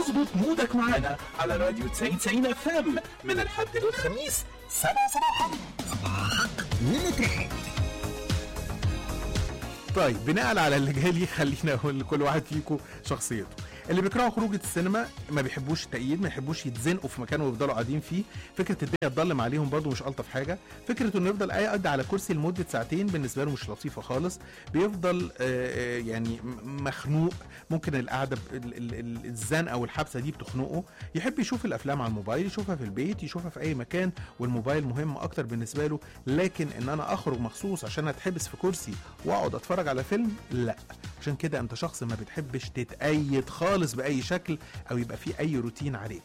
اظبط مودك معانا على راديو 99 اف ام من الحد للخميس 7 صباحا طيب بناء على اللي جالي خلينا اقول لكل واحد فيكم شخصيته اللي بيكرهوا خروجه السينما ما بيحبوش التأييد ما يحبوش يتزنقوا في مكان ويفضلوا قاعدين فيه فكره الدنيا تضلم عليهم برضو مش الطف حاجه فكره انه يفضل قاعد على كرسي لمده ساعتين بالنسبه له مش لطيفه خالص بيفضل آه، آه، يعني م- مخنوق ممكن القعده ب- ال- ال- ال- الزنقه والحبسه دي بتخنقه يحب يشوف الافلام على الموبايل يشوفها في البيت يشوفها في اي مكان والموبايل مهم اكتر بالنسبه له لكن ان انا اخرج مخصوص عشان اتحبس في كرسي واقعد اتفرج على فيلم لا عشان كده انت شخص ما بتحبش تتأيد خالص باي شكل او يبقى في اي روتين عليك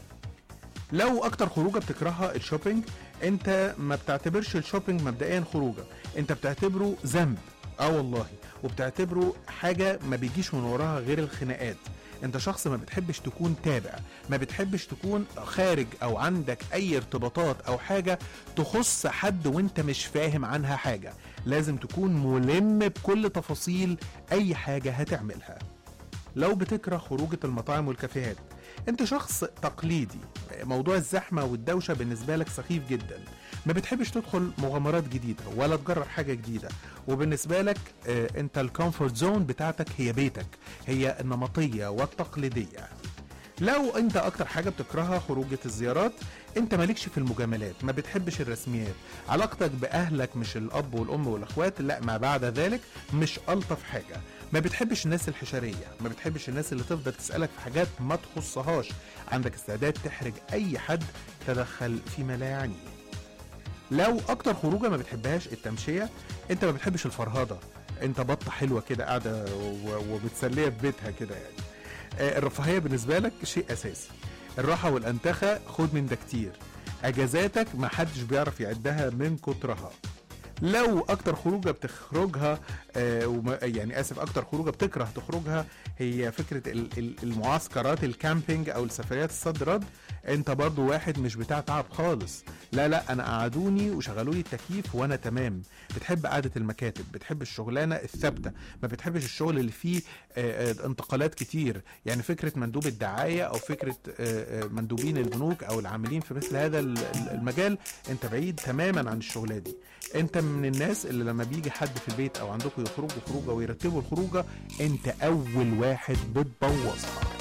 لو اكتر خروجه بتكرهها الشوبينج انت ما بتعتبرش الشوبينج مبدئيا خروجه انت بتعتبره ذنب اه والله وبتعتبره حاجه ما بيجيش من وراها غير الخناقات انت شخص ما بتحبش تكون تابع ما بتحبش تكون خارج او عندك اي ارتباطات او حاجه تخص حد وانت مش فاهم عنها حاجه لازم تكون ملم بكل تفاصيل اي حاجه هتعملها لو بتكره خروجة المطاعم والكافيهات انت شخص تقليدي موضوع الزحمة والدوشة بالنسبة لك سخيف جدا ما بتحبش تدخل مغامرات جديدة ولا تجرب حاجة جديدة وبالنسبة لك آه، انت الكومفورت زون بتاعتك هي بيتك هي النمطية والتقليدية لو انت اكتر حاجه بتكرهها خروجه الزيارات انت مالكش في المجاملات ما بتحبش الرسميات علاقتك باهلك مش الاب والام والاخوات لا ما بعد ذلك مش الطف حاجه ما بتحبش الناس الحشريه ما بتحبش الناس اللي تفضل تسالك في حاجات ما تخصهاش عندك استعداد تحرج اي حد تدخل فيما لا يعنيه لو اكتر خروجه ما بتحبهاش التمشيه انت ما بتحبش الفرهده انت بطه حلوه كده قاعده و- وبتسليها في بيتها كده يعني آه، الرفاهيه بالنسبه لك شيء اساسي الراحه والانتخه خد من ده كتير اجازاتك ما حدش بيعرف يعدها من كترها لو اكتر خروجه بتخرجها آه وما يعني اسف اكتر خروجه بتكره تخرجها هي فكره ال- ال- المعسكرات الكامبينج او السفريات الصد رد انت برضو واحد مش بتاع تعب خالص لا لا انا قعدوني وشغلوا لي التكييف وانا تمام بتحب قعده المكاتب بتحب الشغلانه الثابته ما بتحبش الشغل اللي فيه آه، آه، انتقالات كتير يعني فكره مندوب الدعايه او فكره آه، آه، مندوبين البنوك او العاملين في مثل هذا ال- ال- المجال انت بعيد تماما عن الشغلانه دي انت من الناس اللي لما بيجي حد في البيت او عندكم يخرجوا خروجه ويرتبوا الخروجه انت اول واحد بتبوظها